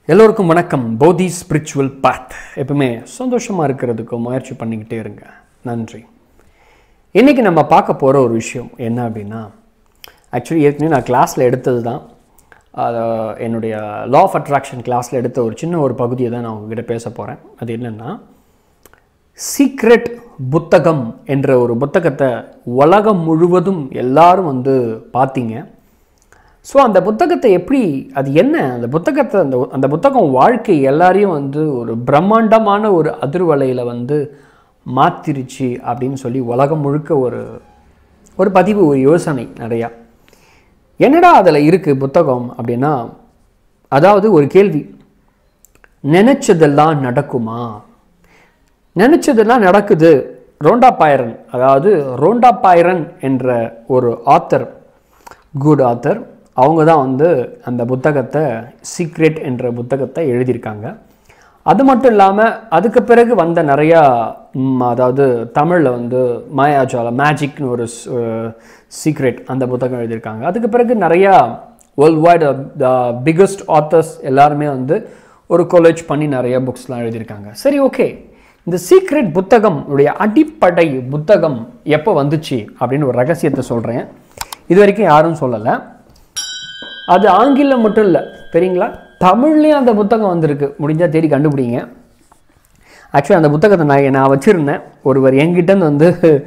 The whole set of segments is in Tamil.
எல்லோருக்கும் வணக்கம் போதி ஸ்பிரிச்சுவல் பாத் எப்பவுமே சந்தோஷமாக இருக்கிறதுக்கு முயற்சி பண்ணிக்கிட்டே இருங்க நன்றி இன்றைக்கி நம்ம பார்க்க போகிற ஒரு விஷயம் என்ன அப்படின்னா ஆக்சுவலி ஏற்கனவே நான் கிளாஸில் எடுத்தது தான் அது என்னுடைய லா ஆஃப் அட்ராக்ஷன் கிளாஸில் எடுத்த ஒரு சின்ன ஒரு பகுதியை தான் நான் உங்ககிட்ட பேச போகிறேன் அது என்னென்னா சீக்ரெட் புத்தகம் என்ற ஒரு புத்தகத்தை உலகம் முழுவதும் எல்லாரும் வந்து பார்த்தீங்க ஸோ அந்த புத்தகத்தை எப்படி அது என்ன அந்த புத்தகத்தை அந்த அந்த புத்தகம் வாழ்க்கை எல்லாரையும் வந்து ஒரு பிரம்மாண்டமான ஒரு அதிர்வலையில் வந்து மாத்திருச்சு அப்படின்னு சொல்லி உலகம் முழுக்க ஒரு ஒரு பதிவு ஒரு யோசனை நிறையா என்னடா அதில் இருக்குது புத்தகம் அப்படின்னா அதாவது ஒரு கேள்வி நினச்சதெல்லாம் நடக்குமா நினச்சதெல்லாம் நடக்குது ரோண்டா பாயரன் அதாவது ரோண்டா பாயரன் என்ற ஒரு ஆத்தர் குட் ஆத்தர் அவங்க தான் வந்து அந்த புத்தகத்தை சீக்ரெட் என்ற புத்தகத்தை எழுதியிருக்காங்க அது மட்டும் இல்லாமல் அதுக்கு பிறகு வந்த நிறையா ம், அதாவது தமிழில் வந்து மாயாஜால மேஜிக்னு ஒரு சீக்ரெட் அந்த புத்தகம் எழுதியிருக்காங்க அதுக்கு பிறகு நிறையா world wide the biggest authors எல்லாருமே வந்து ஒரு கொலேஜ் பண்ணி நிறைய புக்ஸ்லாம் எழுதியிருக்காங்க சரி ஓகே இந்த சீக்ரெட் புத்தகம் உடைய அடிப்படை புத்தகம் எப்போ வந்துச்சு அப்படின்னு ஒரு ரகசியத்தை சொல்கிறேன் இது வரைக்கும் யாரும் சொல்லலை அது ஆங்கிலம் மட்டும் இல்லை சரிங்களா தமிழ்லேயும் அந்த புத்தகம் வந்திருக்கு முடிஞ்சால் தேடி கண்டுபிடிங்க ஆக்சுவலி அந்த புத்தகத்தை நான் நான் வச்சுருந்தேன் ஒருவர் என்கிட்டேருந்து வந்து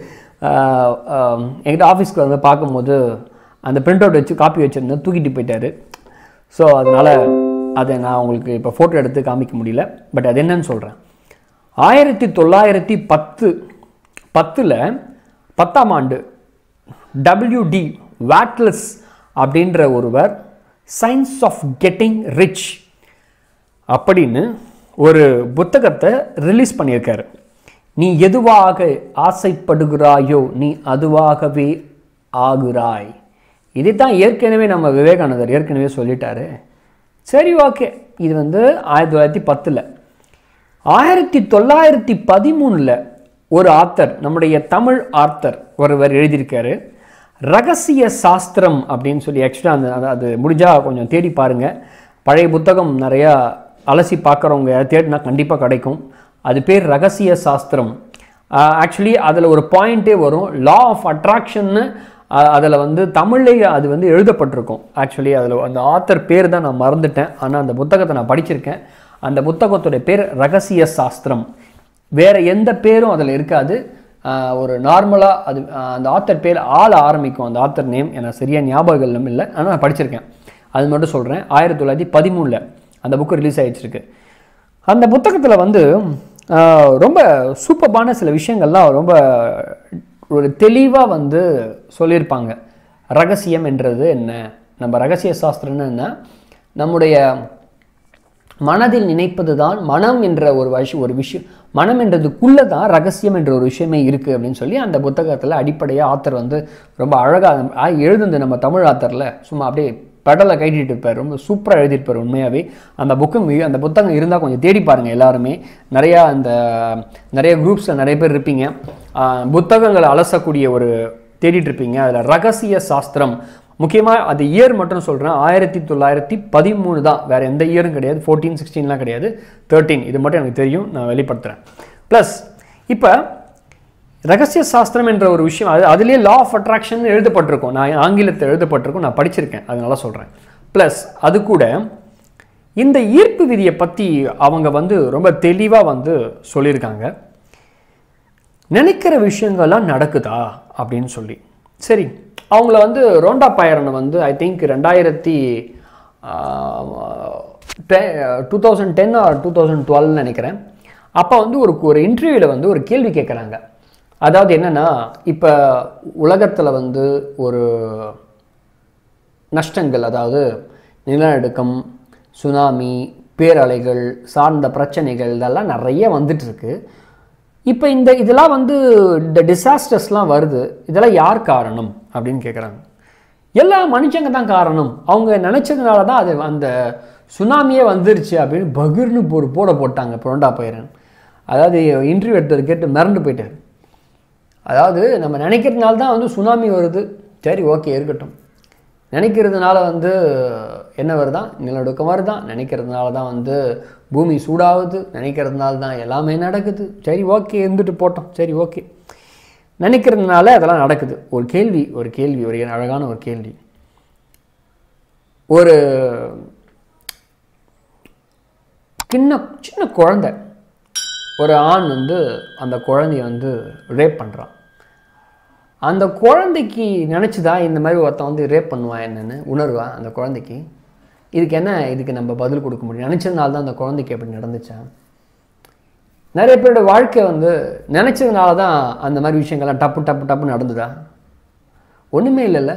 ஆஹ், ஆஹ், என்கிட்ட ஆஃபீஸ்க்கு வந்து பார்க்கும்போது அந்த பிரிண்ட் அவுட் வச்சு காப்பி வச்சுருந்தேன் தூக்கிட்டு போயிட்டாரு ஸோ அதனால் அதை நான் உங்களுக்கு இப்போ ஃபோட்டோ எடுத்து காமிக்க முடியல பட் அது என்னன்னு சொல்கிறேன் ஆயிரத்தி தொள்ளாயிரத்தி பத்து பத்தில் பத்தாம் ஆண்டு டபிள்யூடி வாட்லஸ் அப்படின்ற ஒருவர் சயின்ஸ் ஆஃப் கெட்டிங் ரிச் அப்படின்னு ஒரு புத்தகத்தை ரிலீஸ் பண்ணியிருக்காரு நீ எதுவாக ஆசைப்படுகிறாயோ நீ அதுவாகவே ஆகுறாய் இதைத்தான் ஏற்கனவே நம்ம விவேகானந்தர் ஏற்கனவே சொல்லிட்டாரு சரி ஓகே இது வந்து ஆயிரத்தி தொள்ளாயிரத்தி பத்தில் ஆயிரத்தி தொள்ளாயிரத்தி பதிமூணில் ஒரு ஆத்தர் நம்முடைய தமிழ் ஆத்தர் ஒருவர் எழுதியிருக்காரு ரகசிய சாஸ்திரம் அப்படின்னு சொல்லி ஆக்சுவலாக அந்த அது- அது முடிஞ்சால் கொஞ்சம் தேடி பாருங்கள் பழைய புத்தகம் நிறையா அலசி பார்க்குறவங்க தேடினா கண்டிப்பாக கிடைக்கும் அது பேர் ரகசிய சாஸ்திரம் ஆக்சுவலி அதில் ஒரு பாயிண்ட்டே வரும் லா ஆஃப் அட்ராக்ஷன்னு அதில் வந்து தமிழ்லேயே அது வந்து எழுதப்பட்டிருக்கும் ஆக்சுவலி அதில் அந்த ஆத்தர் பேர் தான் நான் மறந்துட்டேன் ஆனால் அந்த புத்தகத்தை நான் படிச்சிருக்கேன் அந்த புத்தகத்துடைய பேர் ரகசிய சாஸ்திரம் வேற எந்த பேரும் அதில் இருக்காது ஆஹ் ஒரு நார்மலாக அது ஆஹ் அந்த ஆத்தர் பேர் ஆள ஆரம்பிக்கும் அந்த ஆத்தர் நேம் எனக்கு சரியாக ஞாபகம் இல்லை ஆனால் நான் படிச்சிருக்கேன் அது மட்டும் சொல்கிறேன் ஆயிரத்தி தொள்ளாயிரத்தி பதிமூணில் அந்த புக்கு ரிலீஸ் ஆகிடுச்சிருக்கு அந்த புத்தகத்தில் வந்து ஆஹ் ரொம்ப சூப்பர்பான சில விஷயங்கள்லாம் ரொம்ப ஒரு தெளிவாக வந்து சொல்லியிருப்பாங்க ரகசியம் என்றது என்ன நம்ம ரகசிய சாஸ்திரம்னு என்ன நம்முடைய மனதில் நினைப்பது தான் மனம் என்ற ஒரு விஷயம் ஒரு விஷயம் மனம் என்றதுக்குள்ளே தான் ரகசியம் என்ற ஒரு விஷயமே இருக்குது அப்படின்னு சொல்லி அந்த புத்தகத்தில் அடிப்படையாக ஆத்தர் வந்து ரொம்ப அழகாக எழுதுந்து நம்ம தமிழ் ஆத்தரில் சும்மா அப்படியே பெடலை கைட்டிட்டு இருப்பார் ரொம்ப சூப்பராக எழுதியிருப்பார் உண்மையாகவே அந்த புக்கும் அந்த புத்தகம் இருந்தால் கொஞ்சம் தேடி பாருங்கள் எல்லாருமே நிறையா அந்த நிறைய குரூப்ஸில் நிறைய பேர் இருப்பீங்க ஆஹ் புத்தகங்களை அலசக்கூடிய ஒரு தேடிட்டு இருப்பீங்க அதில் ரகசிய சாஸ்திரம் முக்கியமாக அது இயர் மட்டும் சொல்கிறேன் ஆயிரத்தி தொள்ளாயிரத்தி பதிமூணு தான் வேறு எந்த இயரும் கிடையாது ஃபோர்டீன் சிக்ஸ்டீன்லாம் கிடையாது தேர்ட்டீன் இது மட்டும் எனக்கு தெரியும் நான் வெளிப்படுத்துகிறேன் ப்ளஸ் இப்போ ரகசிய சாஸ்திரம் என்ற ஒரு விஷயம் அது அதுலேயே லா ஆஃப் அட்ராக்ஷன் எழுதப்பட்டிருக்கும் நான் ஆங்கிலத்தில் எழுதப்பட்டிருக்கும் நான் படிச்சிருக்கேன் அதனால சொல்கிறேன் ப்ளஸ் அது கூட இந்த ஈர்ப்பு விதியை பற்றி அவங்க வந்து ரொம்ப தெளிவாக வந்து சொல்லியிருக்காங்க நினைக்கிற விஷயங்கள்லாம் நடக்குதா அப்படின்னு சொல்லி சரி அவங்கள வந்து ரோண்டா பாயரனை வந்து ஐ திங்க் ரெண்டாயிரத்தி two thousand ten or two thousand டுவெல்னு நினைக்கிறேன் அப்போ வந்து ஒரு ஒரு இன்டர்வியூவில் வந்து ஒரு கேள்வி கேட்குறாங்க அதாவது என்னென்னா இப்போ உலகத்தில் வந்து ஒரு நஷ்டங்கள் அதாவது நிலநடுக்கம் சுனாமி பேரலைகள் சார்ந்த பிரச்சனைகள் இதெல்லாம் நிறைய வந்துட்டு இருக்கு இப்போ இந்த இதெல்லாம் வந்து இந்த டிசாஸ்டர்ஸ்லாம் வருது இதெல்லாம் யார் காரணம் அப்படின்னு கேட்குறாங்க எல்லா மனுஷங்க தான் காரணம் அவங்க நினச்சதுனால தான் அது அந்த சுனாமியே வந்துருச்சு அப்படின்னு பகிர்னு ஒரு போட போட்டாங்க புரண்டா பயிரன் அதாவது இன்டர்வியூ எடுத்தது கேட்டு மிரண்டு போயிட்டார் அதாவது நம்ம நினைக்கிறதுனால தான் வந்து சுனாமி வருது சரி ஓகே இருக்கட்டும் நினைக்கிறதுனால வந்து என்ன வருதான் நிலநடுக்கம் வருதான் நினைக்கிறதுனால தான் வந்து பூமி சூடாகுது நினைக்கிறதுனால தான் எல்லாமே நடக்குது சரி ஓகே இருந்துட்டு போட்டோம் சரி ஓகே நினைக்கிறதுனால அதெல்லாம் நடக்குது ஒரு கேள்வி ஒரு கேள்வி ஒரு அழகான ஒரு கேள்வி ஒரு சின்ன சின்ன குழந்தை ஒரு ஆண் வந்து அந்த குழந்தைய வந்து ரேப் பண்ணுறான் அந்த குழந்தைக்கு நினச்சிதா இந்த மாதிரி ஒருத்தன் வந்து ரேப் பண்ணுவான் என்னன்னு உணர்வா அந்த குழந்தைக்கு இதுக்கு என்ன இதுக்கு நம்ம பதில் கொடுக்க முடியும் நினச்சதுனால தான் அந்த குழந்தைக்கு எப்படி நடந்துச்சா நிறைய பேரோட வாழ்க்கை வந்து நினச்சதுனால தான் அந்த மாதிரி விஷயங்கள்லாம் டப்பு டப்பு டப்பு நடந்துதா ஒன்றுமே இல்லைல்ல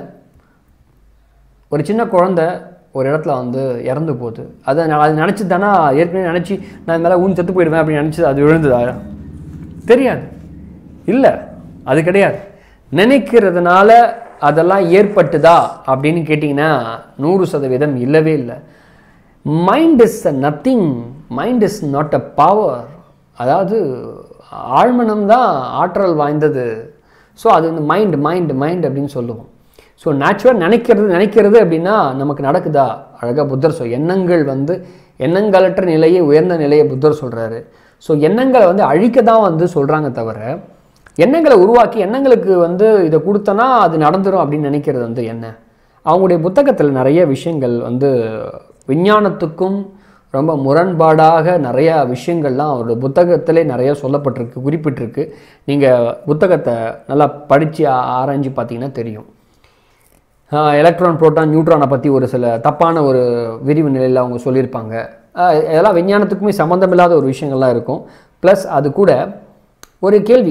ஒரு சின்ன குழந்தை ஒரு இடத்துல வந்து இறந்து போகுது அதை நான் அது நினச்சி தானே ஏற்கனவே நினச்சி நான் மேலே ஊன் செத்து போயிடுவேன் அப்படின்னு நினச்சி அது விழுந்ததா தெரியாது இல்லை அது கிடையாது நினைக்கிறதுனால அதெல்லாம் ஏற்பட்டுதா அப்படின்னு கேட்டிங்கன்னா நூறு சதவீதம் இல்லவே இல்லை mind is a nothing mind is not a power அதாவது ஆழ்மனம் தான் ஆற்றல் வாய்ந்தது ஸோ அது வந்து மைண்ட் மைண்ட் மைண்ட் அப்படின்னு சொல்லுவோம் ஸோ நேச்சுரல் நினைக்கிறது நினைக்கிறது அப்படின்னா நமக்கு நடக்குதா அழகாக புத்தர் சொல் எண்ணங்கள் வந்து எண்ணங்களற்ற நிலையை உயர்ந்த நிலையை புத்தர் சொல்கிறாரு ஸோ எண்ணங்களை வந்து அழிக்க தான் வந்து சொல்கிறாங்க தவிர எண்ணங்களை உருவாக்கி எண்ணங்களுக்கு வந்து இதை கொடுத்தனா அது நடந்துடும் அப்படின்னு நினைக்கிறது வந்து என்ன அவங்களுடைய புத்தகத்தில் நிறைய விஷயங்கள் வந்து விஞ்ஞானத்துக்கும் ரொம்ப முரண்பாடாக நிறையா விஷயங்கள்லாம் அவருடைய புத்தகத்திலே நிறைய சொல்லப்பட்டிருக்கு குறிப்பிட்டிருக்கு நீங்கள் புத்தகத்தை நல்லா படித்து ஆராய்ஞ்சு பார்த்தீங்கன்னா தெரியும் எலக்ட்ரான் புரோட்டான் நியூட்ரானை பற்றி ஒரு சில தப்பான ஒரு விரிவு நிலையில் அவங்க சொல்லியிருப்பாங்க ஆஹ் இதெல்லாம் விஞ்ஞானத்துக்குமே சம்மந்தமில்லாத ஒரு விஷயங்கள்லாம் இருக்கும் ப்ளஸ் அது கூட ஒரு கேள்வி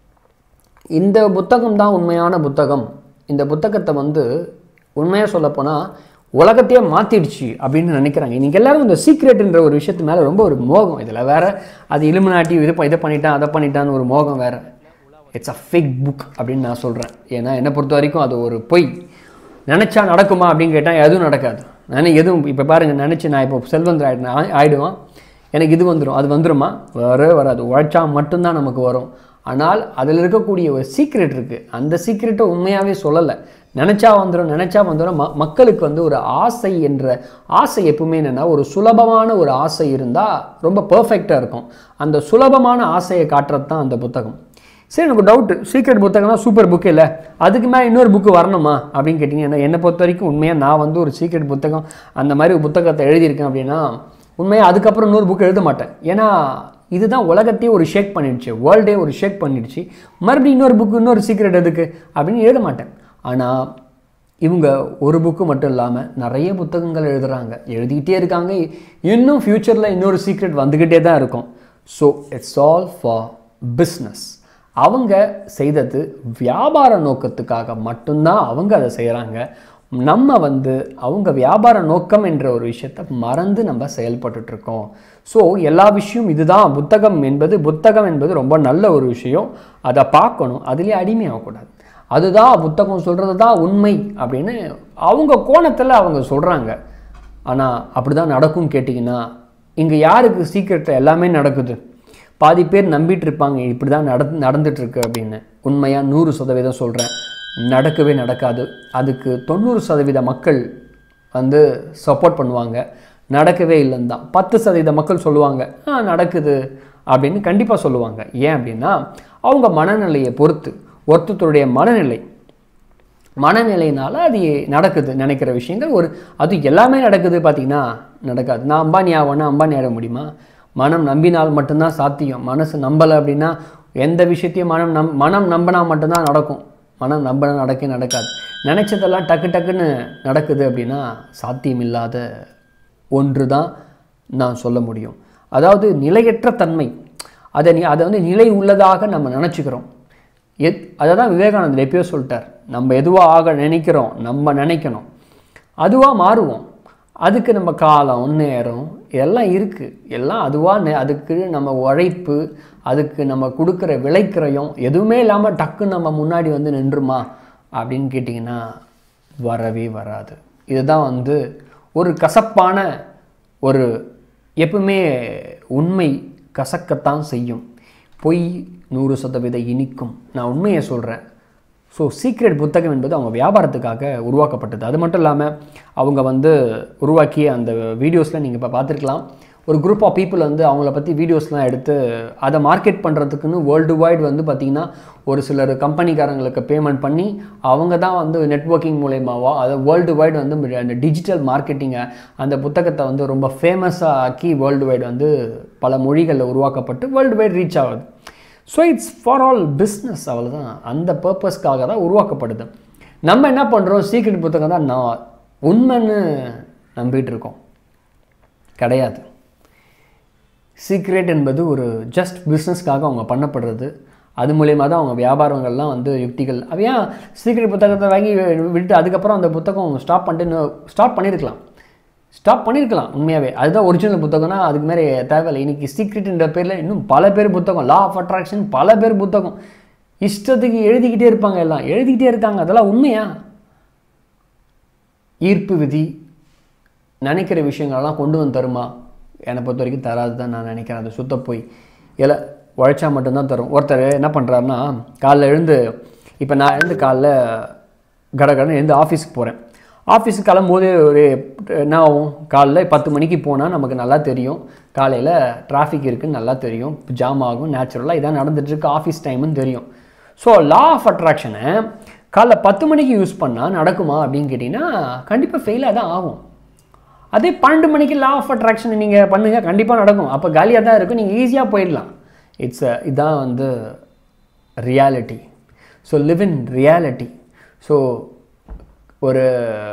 இந்த புத்தகம் தான் உண்மையான புத்தகம் இந்த புத்தகத்தை வந்து உண்மையாக சொல்லப்போனால் உலகத்தையே மாற்றிடுச்சு அப்படின்னு நினைக்கிறாங்க இன்றைக்கி எல்லாரும் இந்த சீக்ரெட்ன்ற ஒரு விஷயத்து மேலே ரொம்ப ஒரு மோகம் இதில் வேற அது இலுமினாட்டி இது ப- இதை பண்ணிட்டான் அதை பண்ணிட்டான்னு ஒரு மோகம் வேற இட்ஸ் அ ஃபேக் புக் அப்படின்னு நான் சொல்கிறேன் ஏன்னா என்னை பொறுத்த வரைக்கும் அது ஒரு பொய் நினச்சா நடக்குமா அப்படின்னு கேட்டால் எதுவும் நடக்காது நான் எதுவும் இப்போ பாருங்கள் நினச்சி நான் இப்போ செல்வந்தர் ஆயிடுனா ஆயிடுவான் எனக்கு இது வந்துடும் அது வந்துருமா வரவே வராது உழைச்சா மட்டும்தான் நமக்கு வரும் ஆனால் அதில் இருக்கக்கூடிய ஒரு சீக்ரெட் இருக்குது அந்த சீக்ரெட்டை உண்மையாகவே சொல்லலை நினச்சா வந்துடும் நினச்சா வந்துடும் ம மக்களுக்கு வந்து ஒரு ஆசை என்ற ஆசை எப்பவுமே என்னென்னா ஒரு சுலபமான ஒரு ஆசை இருந்தால் ரொம்ப பர்ஃபெக்டாக இருக்கும் அந்த சுலபமான ஆசையை காட்டுறது தான் அந்த புத்தகம் சரி எனக்கு டவுட்டு சீக்ரெட் புத்தகம்னா சூப்பர் புக் இல்லை அதுக்கு மேலே இன்னொரு புக்கு வரணுமா அப்படின்னு கேட்டிங்கன்னா என்னை பொறுத்த வரைக்கும் உண்மையாக நான் வந்து ஒரு சீக்ரெட் புத்தகம் அந்த மாதிரி ஒரு புத்தகத்தை எழுதியிருக்கேன் அப்படின்னா உண்மையாக அதுக்கப்புறம் இன்னொரு புக் எழுத மாட்டேன் ஏன்னா இதுதான் உலகத்தையே ஒரு ஷேக் பண்ணிடுச்சு வேர்ல்டே ஒரு ஷேக் பண்ணிடுச்சு மறுபடியும் இன்னொரு புக்கு இன்னொரு சீக்ரெட் எதுக்கு அப்படின்னு எழுத மாட்டேன் ஆனால் இவங்க ஒரு புக்கு மட்டும் இல்லாமல் நிறைய புத்தகங்கள் எழுதுகிறாங்க எழுதிக்கிட்டே இருக்காங்க இன்னும் ஃப்யூச்சரில் இன்னொரு சீக்ரெட் வந்துக்கிட்டே தான் இருக்கும் so it's all for business அவங்க செய்தது வியாபார நோக்கத்துக்காக மட்டும்தான் அவங்க அதை செய்கிறாங்க நம்ம வந்து அவங்க வியாபார நோக்கம் என்ற ஒரு விஷயத்தை மறந்து நம்ம செயல்பட்டுட்டு இருக்கோம் ஸோ எல்லா விஷயம் இதுதான் புத்தகம் என்பது புத்தகம் என்பது ரொம்ப நல்ல ஒரு விஷயம் அதை பார்க்கணும் அதுலேயே அடிமையாகக்கூடாது அதுதான் புத்தகம் சொல்கிறது தான் உண்மை அப்படின்னு அவங்க கோணத்தில் அவங்க சொல்கிறாங்க ஆனால் அப்படி தான் நடக்கும் கேட்டிங்கன்னா இங்கே யாருக்கு சீக்கிரத்தில் எல்லாமே நடக்குது பாதி பேர் நம்பிட்டு இருப்பாங்க இப்படி தான் நட நடந்துட்டு இருக்கு அப்படின்னு உண்மையாக நூறு சதவீதம் சொல்கிறேன் நடக்கவே நடக்காது அதுக்கு தொண்ணூறு சதவீத மக்கள் வந்து சப்போர்ட் பண்ணுவாங்க நடக்கவே இல்லைன்னு தான் பத்து சதவீத மக்கள் சொல்லுவாங்க ஆ நடக்குது அப்படின்னு கண்டிப்பாக சொல்லுவாங்க ஏன் அப்படின்னா அவங்க மனநிலையை பொறுத்து ஒருத்தருடைய மனநிலை மனநிலையினால அது நடக்குது நினைக்கிற விஷயங்கள் ஒரு அது எல்லாமே நடக்குது பார்த்தீங்கன்னா நடக்காது நான் அம்பானி ஆவேன்னா அம்பானி ஆக முடியுமா மனம் நம்பினால் மட்டும்தான் சாத்தியம் மனசு நம்பலை அப்படின்னா எந்த விஷயத்தையும் மனம் நம் மனம் நம்பினா மட்டும்தான் நடக்கும் மனம் நம்பினா நடக்க நடக்காது நினச்சதெல்லாம் டக்கு டக்குன்னு நடக்குது அப்படின்னா சாத்தியமில்லாத ஒன்று தான் நான் சொல்ல முடியும் அதாவது நிலையற்ற தன்மை அதை நீ அதை வந்து நிலை உள்ளதாக நம்ம நினச்சிக்கிறோம் எத் அதை தான் விவேகானந்தர் எப்பயோ சொல்லிட்டார் நம்ம எதுவாக ஆக நினைக்கிறோம் நம்ம நினைக்கணும் அதுவாக மாறுவோம் அதுக்கு நம்ம காலம் நேரம் எல்லாம் இருக்குது எல்லாம் அதுவாக அதுக்கு நம்ம உழைப்பு அதுக்கு நம்ம கொடுக்குற விளைக்கிறையும் எதுவுமே இல்லாமல் டக்குன்னு நம்ம முன்னாடி வந்து நின்றுமா அப்படின்னு கேட்டிங்கன்னா வரவே வராது இதுதான் வந்து ஒரு கசப்பான ஒரு எப்பவுமே உண்மை கசக்கத்தான் செய்யும் பொய் நூறு சதவீத இனிக்கும் நான் உண்மையை சொல்கிறேன் ஸோ சீக்ரெட் புத்தகம் என்பது அவங்க வியாபாரத்துக்காக உருவாக்கப்பட்டது அது மட்டும் இல்லாமல் அவங்க வந்து உருவாக்கிய அந்த வீடியோஸில் நீங்கள் இப்போ பார்த்துருக்கலாம் ஒரு குரூப் ஆஃப் பீப்புள் வந்து அவங்கள பற்றி வீடியோஸ்லாம் எடுத்து அதை மார்க்கெட் பண்ணுறதுக்குன்னு வேர்ல்டு வைட் வந்து பார்த்திங்கன்னா ஒரு சிலர் கம்பெனிக்காரங்களுக்கு பேமெண்ட் பண்ணி அவங்க தான் வந்து நெட்வொர்க்கிங் மூலயமாவோ அதை வேர்ல்டு வைடு வந்து அந்த டிஜிட்டல் மார்க்கெட்டிங்கை அந்த புத்தகத்தை வந்து ரொம்ப ஃபேமஸாக ஆக்கி வேர்ல்டு வைடு வந்து பல மொழிகளில் உருவாக்கப்பட்டு வேர்ல்டு வைட் ரீச் ஆகுது so it's for all business அவ்வளோதான் அந்த பர்பஸ்க்காக தான் உருவாக்கப்படுது நம்ம என்ன பண்ணுறோம் சீக்ரெட் புத்தகம் தான் நான் உண்மைன்னு நம்பிட்டு இருக்கோம் கிடையாது சீக்ரெட் என்பது ஒரு ஜஸ்ட் பிஸ்னஸ்க்காக அவங்க பண்ணப்படுறது அது மூலயமா தான் அவங்க வியாபாரங்கள்லாம் வந்து யுக்திகள் அவ ஏன் சீக்ரெட் புத்தகத்தை வாங்கி விட்டு அதுக்கப்புறம் அந்த புத்தகம் அவங்க ஸ்டாப் பண்ணிட்டு ஸ்டாப் பண்ணியிருக்கலாம் ஸ்டாப் பண்ணியிருக்கலாம் உண்மையாகவே அதுதான் ஒரிஜினல் புத்தகம்னா அதுக்கு மேலே தேவையில்லை இன்றைக்கி சீக்ரெட்ன்ற பேரில் இன்னும் பல பேர் புத்தகம் லா ஆஃப் அட்ராக்ஷன் பல பேர் புத்தகம் இஷ்டத்துக்கு எழுதிக்கிட்டே இருப்பாங்க எல்லாம் எழுதிக்கிட்டே இருக்காங்க அதெல்லாம் உண்மையா ஈர்ப்பு விதி நினைக்கிற விஷயங்களெல்லாம் கொண்டு வந்து தருமா என்னை பொறுத்த வரைக்கும் தராது தான் நான் நினைக்கிறேன் அது சுத்த போய் இல்லை உழைச்சா மட்டும்தான் தரும் ஒருத்தர் என்ன பண்ணுறாருன்னா காலைல எழுந்து இப்போ நான் எழுந்து காலைல கடகடன்னு எழுந்து ஆஃபீஸுக்கு போகிறேன் ஆஃபீஸுக்கு கிளம்பும்போது ஒரு என்ன ஆகும் காலைல பத்து மணிக்கு போனால் நமக்கு நல்லா தெரியும் காலையில் டிராஃபிக் இருக்குன்னு நல்லா தெரியும் ஜாம் ஆகும் நேச்சுரலாக இதான் நடந்துகிட்ருக்கு ஆஃபீஸ் டைமுன்னு தெரியும் ஸோ லா ஆஃப் அட்ராக்ஷனை காலைல பத்து மணிக்கு யூஸ் பண்ணால் நடக்குமா அப்படின்னு கேட்டிங்கன்னா கண்டிப்பாக ஃபெயிலாக தான் ஆகும் அதே பன்னெண்டு மணிக்கு லா ஆஃப் அட்ராக்ஷன் நீங்கள் பண்ணுங்கள் கண்டிப்பாக நடக்கும் அப்போ காலியாக தான் இருக்கும் நீங்கள் ஈஸியாக போயிடலாம் இட்ஸ் இதான் வந்து reality so live in reality so ஒரு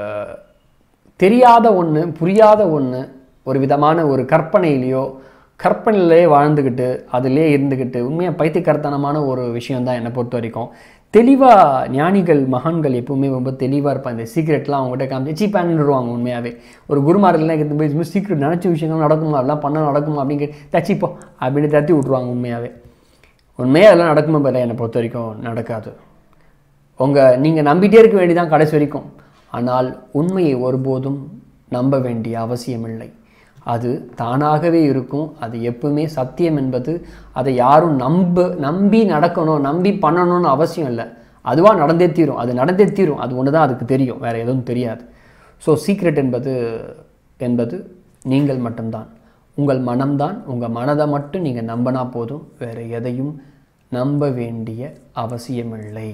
தெரியாத ஒன்று புரியாத ஒன்று ஒரு விதமான ஒரு கற்பனையிலையோ கற்பனையிலே வாழ்ந்துக்கிட்டு அதிலே இருந்துக்கிட்டு உண்மையாக பைத்தியக்கர்த்தனமான ஒரு விஷயந்தான் என்னை பொறுத்த வரைக்கும் தெளிவாக ஞானிகள் மகான்கள் எப்பவுமே ரொம்ப தெளிவாக இருப்பாங்க இந்த சீக்ரெட்லாம் அவங்ககிட்ட காமிச்சு சீப்பான்னுருவாங்க உண்மையாகவே ஒரு குருமார்கள்லாம் எடுத்து போய் சீக்ரெட் நினச்ச விஷயங்கள் நடக்குமா அதெல்லாம் பண்ண நடக்குமா அப்படின்னு கேட்டு தச்சிப்போ அப்படின்னு தட்டி விட்ருவாங்க உண்மையாகவே உண்மையாக அதெல்லாம் நடக்குமா இல்லை என்னை பொறுத்த வரைக்கும் நடக்காது உங்கள் நீங்கள் நம்பிட்டே இருக்க வேண்டியதான் கடைசி வரைக்கும் ஆனால் உண்மையை ஒருபோதும் நம்ப வேண்டிய அவசியமில்லை அது தானாகவே இருக்கும் அது எப்பவுமே சத்தியம் என்பது அதை யாரும் நம்ப நம்பி நடக்கணும் நம்பி பண்ணணும்னு அவசியம் இல்லை அதுவாக நடந்தே தீரும் அது நடந்தே தீரும் அது ஒன்று தான் அதுக்கு தெரியும் வேறு எதுவும் தெரியாது ஸோ சீக்ரெட் என்பது என்பது நீங்கள் மட்டும்தான் உங்கள் மனம்தான் உங்கள் மனதை மட்டும் நீங்கள் நம்பினா போதும் வேறு எதையும் நம்ப வேண்டிய அவசியமில்லை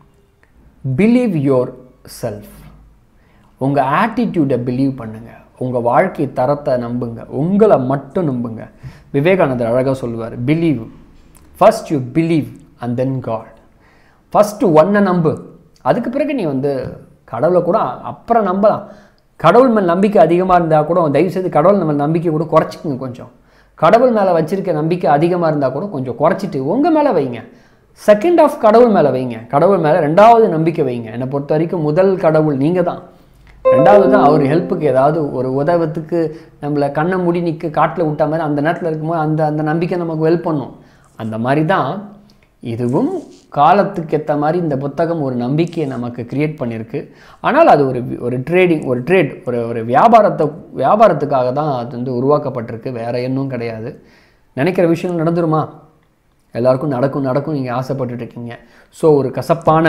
பிலீவ் யோர் செல்ஃப் உங்கள் ஆட்டிடியூடை பிலீவ் பண்ணுங்கள் உங்கள் வாழ்க்கை தரத்தை நம்புங்க உங்களை மட்டும் நம்புங்க விவேகானந்தர் அழகாக சொல்லுவார் believe first you believe and then God first ஒன்றை நம்பு அதுக்கு பிறகு நீ வந்து கடவுளை கூட அப்புறம் நம்பலாம் கடவுள் மேல் நம்பிக்கை அதிகமாக இருந்தால் கூட தயவுசெய்து கடவுள் நம்ம நம்பிக்கை கூட குறைச்சிக்கங்க கொஞ்சம் கடவுள் மேலே வச்சிருக்க நம்பிக்கை அதிகமாக இருந்தால் கூட கொஞ்சம் குறைச்சிட்டு உங்கள் மேலே வைங்க செகண்ட் ஆஃப் கடவுள் மேலே வைங்க கடவுள் மேலே ரெண்டாவது நம்பிக்கை வைங்க என்னை பொறுத்த வரைக்கும் முதல் கடவுள் நீங்கள் தான் ரெண்டாவது தான் அவர் ஹெல்ப்புக்கு ஏதாவது ஒரு உதவத்துக்கு நம்மளை கண்ணை மூடி நிற்க காட்டில் விட்ட மாதிரி அந்த நேரத்தில் இருக்கும்போது அந்த அந்த நம்பிக்கை நமக்கு ஹெல்ப் பண்ணும் அந்த மாதிரி தான் இதுவும் காலத்துக்கு ஏற்ற மாதிரி இந்த புத்தகம் ஒரு நம்பிக்கையை நமக்கு கிரியேட் பண்ணியிருக்கு ஆனால் அது ஒரு ஒரு ட்ரேடிங் ஒரு ட்ரேட் ஒரு ஒரு வியாபாரத்தை வியாபாரத்துக்காக தான் அது வந்து உருவாக்கப்பட்டிருக்கு வேறு இன்னும் கிடையாது நினைக்கிற விஷயம் நடந்துருமா எல்லாருக்கும் நடக்கும் நடக்கும் நீங்கள் ஆசைப்பட்டுட்டு இருக்கீங்க ஸோ ஒரு கசப்பான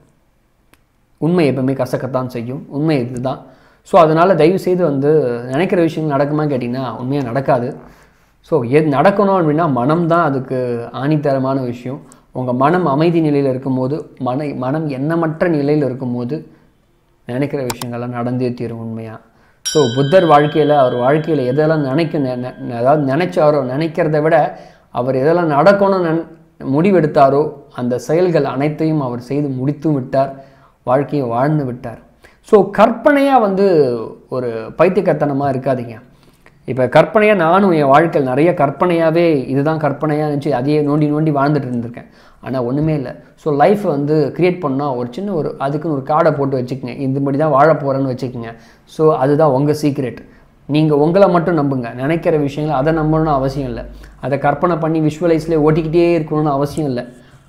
உண்மை எப்பவுமே கசக்கத்தான் செய்யும் உண்மை இதுதான் ஸோ அதனால் தயவு செய்து வந்து நினைக்கிற விஷயங்கள் நடக்குமா கேட்டிங்கன்னா உண்மையாக நடக்காது ஸோ எது நடக்கணும் அப்படின்னா மனம் தான் அதுக்கு ஆணித்தரமான விஷயம் உங்கள் மனம் அமைதி நிலையில் இருக்கும்போது மன மனம் எண்ணமற்ற நிலையில் இருக்கும்போது நினைக்கிற விஷயங்கள்லாம் நடந்தே தீரும் உண்மையாக ஸோ புத்தர் வாழ்க்கையில் அவர் வாழ்க்கையில் எதெல்லாம் நினைக்க நெ- நெ- அதாவது நினைச்சாரோ நினைக்கிறத விட அவர் எதெல்லாம் நடக்கணும்னு நினை- முடிவெடுத்தாரோ அந்த செயல்கள் அனைத்தையும் அவர் செய்து முடித்தும் விட்டார் வாழ்க்கையை வாழ்ந்து விட்டார் ஸோ கற்பனையாக வந்து ஒரு பைத்தியக்கத்தனமாக இருக்காதீங்க இப்போ கற்பனையாக நானும் என் வாழ்க்கையில் நிறைய கற்பனையாகவே இதுதான் கற்பனையாக இருந்துச்சு அதையே நோண்டி நோண்டி வாழ்ந்துட்டு இருந்திருக்கேன் ஆனால் ஒன்றுமே இல்லை ஸோ லைஃப்பை வந்து க்ரியேட் பண்ணால் ஒரு சின்ன ஒரு அதுக்குன்னு ஒரு கார்டை போட்டு வச்சுக்கோங்க இந்த மாதிரி தான் வாழ போகிறேன்னு வச்சுக்கோங்க ஸோ அதுதான் உங்கள் சீக்ரெட் நீங்கள் உங்களை மட்டும் நம்புங்க நினைக்கிற விஷயங்களை அதை நம்பணும்னு அவசியம் இல்லை அதை கற்பனை பண்ணி விஷுவலைஸ்லேயே ஓட்டிக்கிட்டே இருக்கணும்னு அவசியம் இல்லை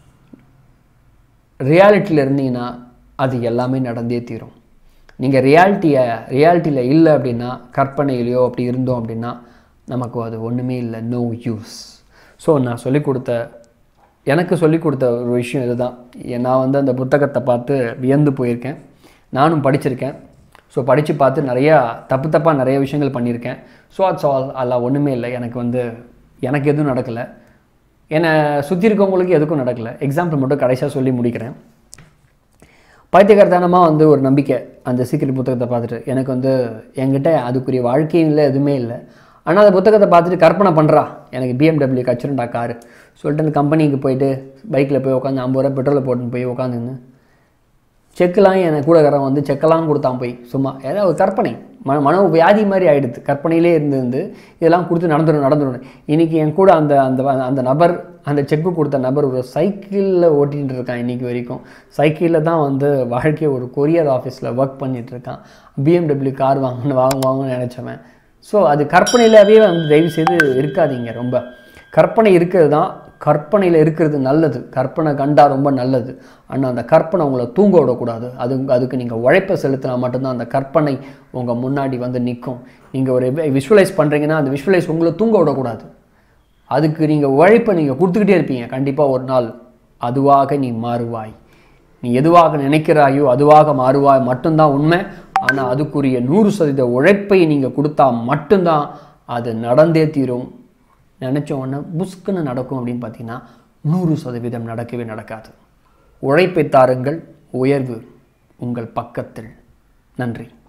ரியாலிட்டியில் இருந்தீங்கன்னா அது எல்லாமே நடந்தே தீரும் நீங்கள் ரியாலிட்டியை ரியாலிட்டியில் இல்லை அப்படின்னா கற்பனையிலையோ அப்படி இருந்தோம் அப்படின்னா நமக்கு அது ஒன்றுமே இல்லை நோ யூஸ் ஸோ நான் சொல்லிக் கொடுத்த எனக்கு சொல்லிக் கொடுத்த ஒரு விஷயம் இதுதான் ஏ- நான் வந்து அந்த புத்தகத்தை பார்த்து வியந்து போயிருக்கேன் நானும் படிச்சிருக்கேன் ஸோ படித்து பார்த்து நிறையா தப்பு தப்பாக நிறைய விஷயங்கள் பண்ணியிருக்கேன் ஸோ அட்ஸ் ஆல் அல்ல ஒன்றுமே இல்லை எனக்கு வந்து எனக்கு எதுவும் நடக்கலை என்னை சுற்றி இருக்கவங்களுக்கு எதுக்கும் நடக்கலை எக்ஸாம்பிள் மட்டும் கடைசியாக சொல்லி முடிக்கிறேன் பைத்தியகாரத்தனமாக வந்து ஒரு நம்பிக்கை அந்த சீக்கிரம் புத்தகத்தை பார்த்துட்டு எனக்கு வந்து என்கிட்ட அதுக்குரிய வாழ்க்கையும் இல்லை எதுவுமே இல்லை ஆனால் அந்த புத்தகத்தை பார்த்துட்டு கற்பனை பண்ணுறா எனக்கு பிஎம்டபிள்யூ கச்சிருண்டா காரு சொல்லிட்டு அந்த கம்பெனிக்கு போயிட்டு பைக்கில் போய் உட்காந்து ஐம்பது ரூபா பெட்ரோலை போட்டுன்னு போய் உட்காந்துன்னு செக்கெல்லாம் எனக்கு கூடக்காரன் வந்து செக்கெல்லாம் கொடுத்தான் போய் சும்மா ஏதாவது ஒரு கற்பனை மன மன வியாதி மாதிரி ஆயிடுது கற்பனையிலே இருந்து இருந்து இதெல்லாம் கொடுத்து நடந்துடும் நடந்துடும் இன்றைக்கி என் கூட அந்த அந்த அந்த நபர் அந்த செக்கு கொடுத்த நபர் ஒரு சைக்கிளில் ஓட்டிகிட்டு இருக்கான் இன்றைக்கி வரைக்கும் சைக்கிளில் தான் வந்து வாழ்க்கையை ஒரு கொரியர் ஆஃபீஸில் ஒர்க் பண்ணிட்டு இருக்கான் பிஎம்டபிள்யூ கார் வாங்கணும் வாங்க வாங்கணும்னு நினச்சவன் ஸோ அது கற்பனையிலாவே வந்து தயவு செய்து இருக்காதீங்க ரொம்ப கற்பனை இருக்கிறது தான் கற்பனையில் இருக்கிறது நல்லது கற்பனை கண்டா ரொம்ப நல்லது ஆனால் அந்த கற்பனை உங்களை தூங்க விடக்கூடாது அது அதுக்கு நீங்கள் உழைப்பை செலுத்தினா மட்டும்தான் அந்த கற்பனை உங்கள் முன்னாடி வந்து நிற்கும் நீங்கள் ஒரு விஷுவலைஸ் பண்ணுறீங்கன்னா அந்த விஷுவலைஸ் உங்களை தூங்க விடக்கூடாது அதுக்கு நீங்கள் உழைப்பை நீங்கள் கொடுத்துக்கிட்டே இருப்பீங்க கண்டிப்பாக ஒரு நாள் அதுவாக நீ மாறுவாய் நீ எதுவாக நினைக்கிறாயோ அதுவாக மாறுவாய் மட்டும்தான் உண்மை ஆனால் அதுக்குரிய நூறு சதவீத உழைப்பை நீங்கள் கொடுத்தா மட்டும்தான் அது நடந்தே தீரும் நினச்ச உடனே புஸ்க்குன்னு நடக்கும் அப்படின்னு பார்த்தீங்கன்னா நூறு சதவீதம் நடக்கவே நடக்காது உழைப்பை தாருங்கள் உயர்வு உங்கள் பக்கத்தில் நன்றி